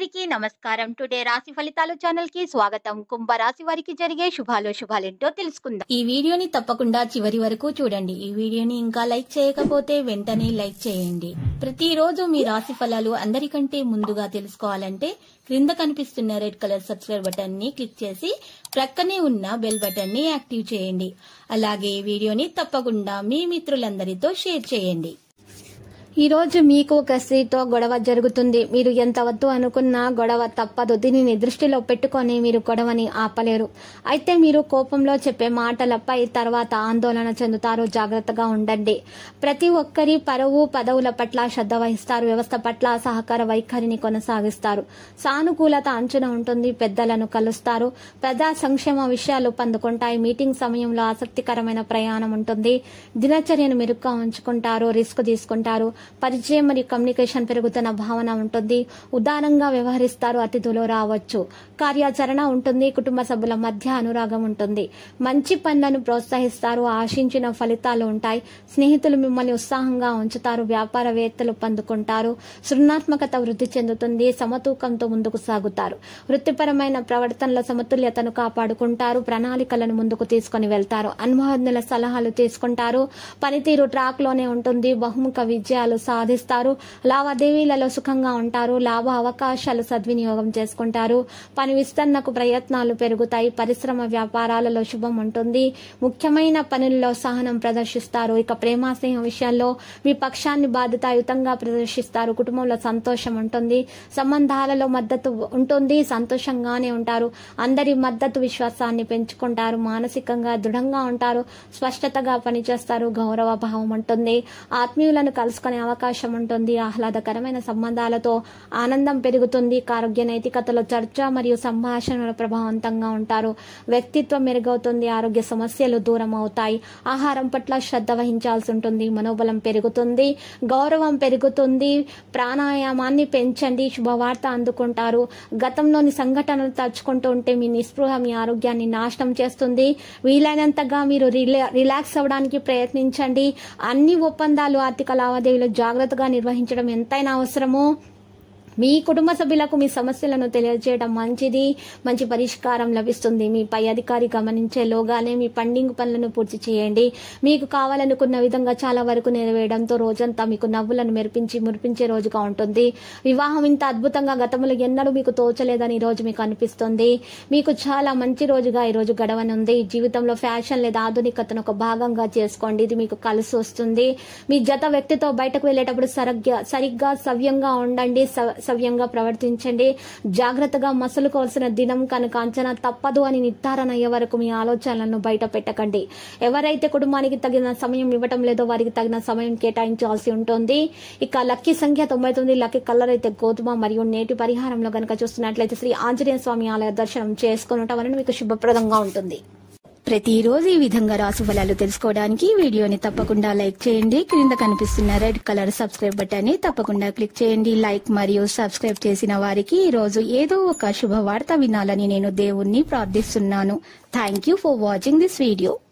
అందరికీ నమస్కారం టుడే రాశి ఫలితాలు ఛానల్ కి స్వాగతం కుంభ రాశి వారికి జరిగే శుభాలు శుభాలేంటో తెలుసుకుందాం ఈ వీడియోని తప్పకుండా చివరి వరకు చూడండి ఈ వీడియోని ఇంకా లైక్ చేయకపోతే వెంటనే లైక్ చేయండి ప్రతిరోజు మీ రాశి ఫలాలు అందరికంటే ముందుగా తెలుసుకోవాలంటే క్రింద కనిపిస్తున్న రెడ్ కలర్ సబ్స్క్రైబ్ బటన్ ని క్లిక్ చేసి ప్రక్కనే ఉన్న బెల్ బటన్ ని యాక్టివ్ చేయండి అలాగే ఈ వీడియోని తప్పకుండా మీ మిత్రులందరితో షేర్ చేయండి ఈ రోజు మీకు ఒక స్త్రీతో గొడవ జరుగుతుంది మీరు ఎంత వద్దు అనుకున్నా గొడవ తప్పదు దీనిని దృష్టిలో పెట్టుకొని మీరు గొడవని ఆపలేరు అయితే మీరు కోపంలో చెప్పే మాటలపై తర్వాత ఆందోళన చెందుతారు జాగ్రత్తగా ఉండండి ప్రతి ఒక్కరి పరువు పదవుల పట్ల శ్రద్ధ వహిస్తారు వ్యవస్థ పట్ల సహకార వైఖరిని కొనసాగిస్తారు సానుకూలత అంచున ఉంటుంది పెద్దలను కలుస్తారు ప్రజా సంక్షేమ విషయాలు పందుకుంటాయి మీటింగ్ సమయంలో ఆసక్తికరమైన ప్రయాణం ఉంటుంది దినచర్యను మెరుగ్గా ఉంచుకుంటారు రిస్క్ తీసుకుంటారు పరిచయం మరియు కమ్యూనికేషన్ పెరుగుతున్న భావన ఉంటుంది ఉదారంగా వ్యవహరిస్తారు అతిథులు రావచ్చు కార్యాచరణ ఉంటుంది కుటుంబ సభ్యుల మధ్య అనురాగం ఉంటుంది మంచి పనులను ప్రోత్సహిస్తారు ఆశించిన ఫలితాలు ఉంటాయి స్నేహితులు మిమ్మల్ని ఉత్సాహంగా ఉంచుతారు వ్యాపారవేత్తలు పందుకుంటారు సృజనాత్మకత వృద్ధి చెందుతుంది సమతూకంతో ముందుకు సాగుతారు వృత్తిపరమైన ప్రవర్తనలో సమతుల్యతను కాపాడుకుంటారు ప్రణాళికలను ముందుకు తీసుకొని వెళ్తారు అనుభవజ్ఞుల సలహాలు తీసుకుంటారు పనితీరు ట్రాక్ లోనే ఉంటుంది బహుముఖ విజయాలు సాధిస్తారు లావాదేవీలలో సుఖంగా ఉంటారు లాభ అవకాశాలు సద్వినియోగం చేసుకుంటారు పని విస్తరణకు ప్రయత్నాలు పెరుగుతాయి పరిశ్రమ వ్యాపారాలలో శుభం ఉంటుంది ముఖ్యమైన పనుల్లో సహనం ప్రదర్శిస్తారు ఇక ప్రేమ స్నేహం విషయంలో మీ పక్షాన్ని బాధ్యతాయుతంగా ప్రదర్శిస్తారు కుటుంబంలో సంతోషం ఉంటుంది సంబంధాలలో మద్దతు ఉంటుంది సంతోషంగానే ఉంటారు అందరి మద్దతు విశ్వాసాన్ని పెంచుకుంటారు మానసికంగా దృఢంగా ఉంటారు స్పష్టతగా పనిచేస్తారు గౌరవ భావం ఉంటుంది ఆత్మీయులను కలుసుకునే అవకాశం ఉంటుంది ఆహ్లాదకరమైన సంబంధాలతో ఆనందం పెరుగుతుంది ఆరోగ్య నైతికతలో చర్చ మరియు సంభాషణలు ప్రభావవంతంగా ఉంటారు వ్యక్తిత్వం మెరుగవుతుంది ఆరోగ్య సమస్యలు దూరం అవుతాయి ఆహారం పట్ల శ్రద్ధ వహించాల్సి ఉంటుంది మనోబలం పెరుగుతుంది గౌరవం పెరుగుతుంది ప్రాణాయామాన్ని పెంచండి శుభవార్త అందుకుంటారు గతంలోని సంఘటనలు తలుచుకుంటూ ఉంటే మీ నిస్పృహ మీ ఆరోగ్యాన్ని నాశనం చేస్తుంది వీలైనంతగా మీరు రిలా రిలాక్స్ అవ్వడానికి ప్రయత్నించండి అన్ని ఒప్పందాలు ఆర్థిక లావాదేవీలు జాగ్రత్తగా నిర్వహించడం ఎంతైనా అవసరమో మీ కుటుంబ సభ్యులకు మీ సమస్యలను తెలియజేయడం మంచిది మంచి పరిష్కారం లభిస్తుంది మీ పై అధికారి గమనించేలోగానే మీ పండింగ్ పనులను పూర్తి చేయండి మీకు కావాలనుకున్న విధంగా చాలా వరకు నెరవేయడంతో రోజంతా మీకు నవ్వులను మెరిపించి మురిపించే రోజుగా ఉంటుంది వివాహం ఇంత అద్భుతంగా గతంలో ఎన్నడూ మీకు తోచలేదని ఈ రోజు మీకు అనిపిస్తుంది మీకు చాలా మంచి రోజుగా ఈ రోజు గడవనుంది జీవితంలో ఫ్యాషన్ లేదా ఆధునికతను ఒక భాగంగా చేసుకోండి ఇది మీకు కలిసి వస్తుంది మీ జత వ్యక్తితో బయటకు వెళ్ళేటప్పుడు సరిగ్గా సరిగ్గా సవ్యంగా ఉండండి స- సవ్యంగా ప్రవర్తించండి జాగ్రత్తగా మసలుకోవాల్సిన దినం కనుక అంచనా తప్పదు అని నిర్ధారణ అయ్యే వరకు మీ ఆలోచనలను బయట పెట్టకండి ఎవరైతే కుటుంబానికి తగిన సమయం ఇవ్వటం లేదో వారికి తగిన సమయం కేటాయించాల్సి ఉంటుంది ఇక లక్కీ సంఖ్య తొంభై తొమ్మిది లక్కీ కలర్ అయితే గోధుమ మరియు నేటి పరిహారంలో కనుక చూస్తున్నట్లయితే శ్రీ ఆంజనేయ స్వామి ఆలయ దర్శనం చేసుకునటం వలన మీకు శుభప్రదంగా ఉంటుంది ప్రతిరోజు ఈ విధంగా రాశి ఫలాలు తెలుసుకోవడానికి వీడియోని తప్పకుండా లైక్ చేయండి క్రింద కనిపిస్తున్న రెడ్ కలర్ సబ్స్క్రైబ్ బటన్ ని తప్పకుండా క్లిక్ చేయండి లైక్ మరియు సబ్స్క్రైబ్ చేసిన వారికి ఈ రోజు ఏదో ఒక శుభవార్త వినాలని నేను దేవుణ్ణి ప్రార్థిస్తున్నాను thank you for watching this video